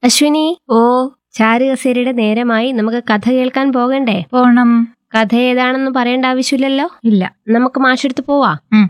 അശ്വിനി ഓ ചാരുകസേരയുടെ നേരമായി നമുക്ക് കഥ കേൾക്കാൻ പോകണ്ടേ പോണം കഥ ഏതാണെന്ന് പറയേണ്ട ആവശ്യമില്ലല്ലോ ഇല്ല നമുക്ക് മാഷെടുത്ത് പോവാ ഉം.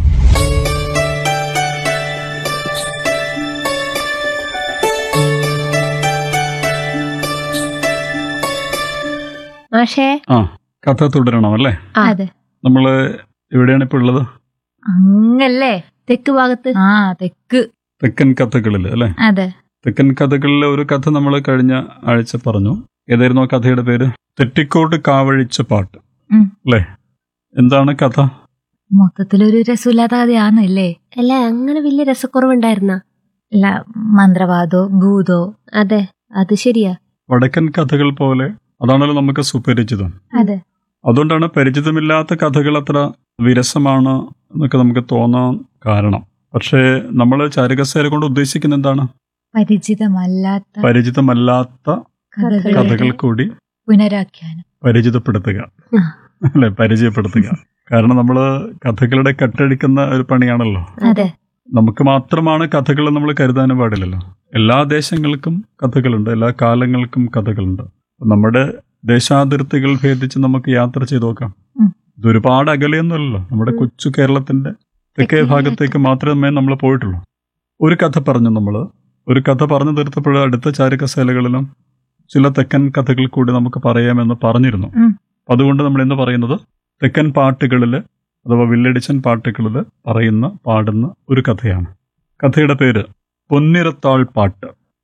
മാഷേ ആ കഥ തുടരണം അല്ലേ ആ. അതെ നമ്മള് എവിടെയാണ് ഇപ്പോൾ ഉള്ളത് അങ്ങല്ലേ തെക്ക് ഭാഗത്ത് ആ തെക്ക് തെക്കൻ കഥകളിൽ അല്ലേ അതെ തെക്കൻ കഥകളിലെ ഒരു കഥ നമ്മൾ കഴിഞ്ഞ ആഴ്ച പറഞ്ഞു ഏതായിരുന്നു ആ കഥയുടെ പേര് തെറ്റിക്കോട്ട് കാവഴിച്ച പാട്ട് ഉം. അല്ലേ എന്താണ് കഥ മൊത്തത്തിലൊരു രസമില്ലാത്ത കഥയാന്നല്ലേ അല്ല അങ്ങനെ വലിയ രസക്കുറവുണ്ടായിരുന്ന അല്ല മന്ത്രവാദോ ഭൂതോ അതെ അത് ശരിയാ വടക്കൻ കഥകൾ പോലെ അതാണല്ലോ നമുക്ക് സുപരിചിതം അതെ അതുകൊണ്ടാണ് പരിചിതമില്ലാത്ത കഥകൾ അത്ര വിരസമാണ് എന്നൊക്കെ നമുക്ക് തോന്നാൻ കാരണം പക്ഷേ നമ്മൾ ചാരുകസേര കൊണ്ട് ഉദ്ദേശിക്കുന്ന എന്താണ് പരിചിതമല്ലാത്ത പരിചിതമല്ലാത്ത കഥകൾ കഥകൾ കൂടി പുനരാഖ്യാനം പരിചിതപ്പെടുത്തുക ആ. അല്ലെ പരിചയപ്പെടുത്തുക കാരണം നമ്മൾ കഥകളുടെ കെട്ടഴിക്കുന്ന ഒരു പണിയാണല്ലോ അതെ നമുക്ക് മാത്രമാണ് കഥകൾ നമ്മൾ കരുതാനും പാടില്ലല്ലോ എല്ലാ ദേശങ്ങൾക്കും കഥകളുണ്ട് എല്ലാ കാലങ്ങൾക്കും കഥകളുണ്ട് നമ്മുടെ ദേശാതിർത്തികൾ ഭേദിച്ച് നമുക്ക് യാത്ര ചെയ്ത് നോക്കാം ഉം. ഇതൊരുപാട് അകലെയൊന്നുമല്ലല്ലോ നമ്മുടെ കൊച്ചു കേരളത്തിന്റെ തെക്കേ ഭാഗത്തേക്ക് മാത്രമേ നമ്മൾ പോയിട്ടുള്ളൂ ഒരു കഥ പറഞ്ഞു നമ്മൾ ഒരു കഥ പറഞ്ഞു തീർത്തപ്പോൾ അടുത്ത ചാരുകസേലകളിലും ചില തെക്കൻ കഥകൾ കൂടി നമുക്ക് പറയാമെന്ന് പറഞ്ഞിരുന്നു ഉം. അതുകൊണ്ട് നമ്മൾ ഇന്ന് പറയുന്നത് തെക്കൻ പാട്ടുകളിൽ അഥവാ വില്ലടിച്ചൻ പാട്ടുകളിൽ പറയുന്ന പാടുന്ന ഒരു കഥയാണ് കഥയുടെ പേര് പൊന്നിറത്താൾ പാട്ട്